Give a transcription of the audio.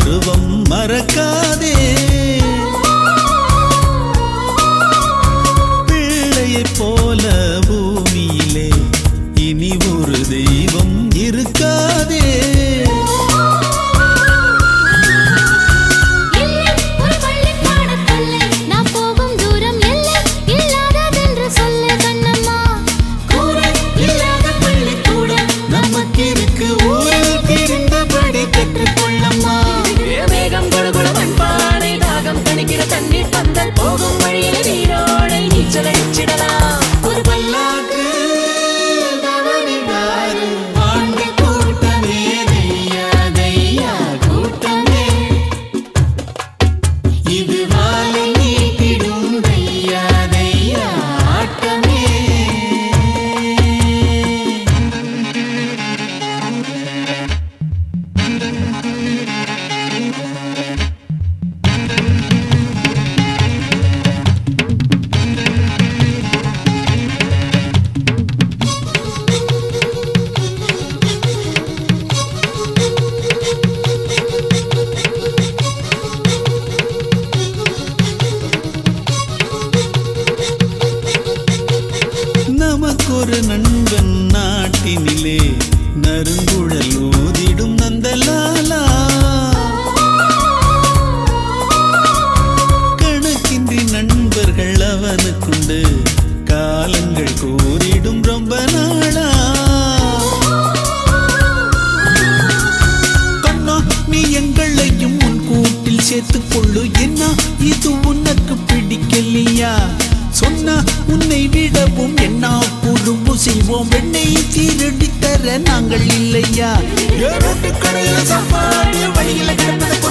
பருவம் மறக்காதே பிள்ளையைப் போல பூமியிலே இனி ஒரு தெய்வம் இருக்காதே இல்லை ஒரு பள்ளிப்பாடத் தொல்லை நான் போகும் தூரம் எல்லை இல்லாததென்று சொல்லு கண்ணம்மா கூரை இல்லாத பள்ளிக்கூடம் நமக்கிருக்கு ஊரில் தெரிந்தபடி கற்றுக்கொள்ளம்மா மேகம் குழுகுழு மண்பானை தாகம் தணிக்கிற தண்ணீர் பந்தல் போகும் வழியில் நீரோடை நீச்சல் அடிச்சிடலாம் ஒரு பல்லாக்கு தவறினாரு ஆண்டு கூட்டமே தையா தையா கூட்டமே இது வாழை நீட்டிடும் தையா தையா ஆட்டமே நமக்கொரு நண்பன் நாட்டினிலே நறுங்குழல் ஊதிடும் நந்தலாலா கணக்கின்றி நண்பர்கள் அவனுக்குண்டு காலங்கள் கூறிடும் ரொம்ப நாளா கண்ணா நீ எங்களையும் உன் கூட்டில் சேர்த்துக் கொள்ளு என்ன இது உனக்கு பிடிக்கலையா சொன்னா உன்னை விடவும் என்ன குறும்பு செய்வோம் வெண்ணை தீரடி தர நாங்கள் இல்லையா ஏரோட்டு கடையில சாப்பாடு வழியில கிடப்பது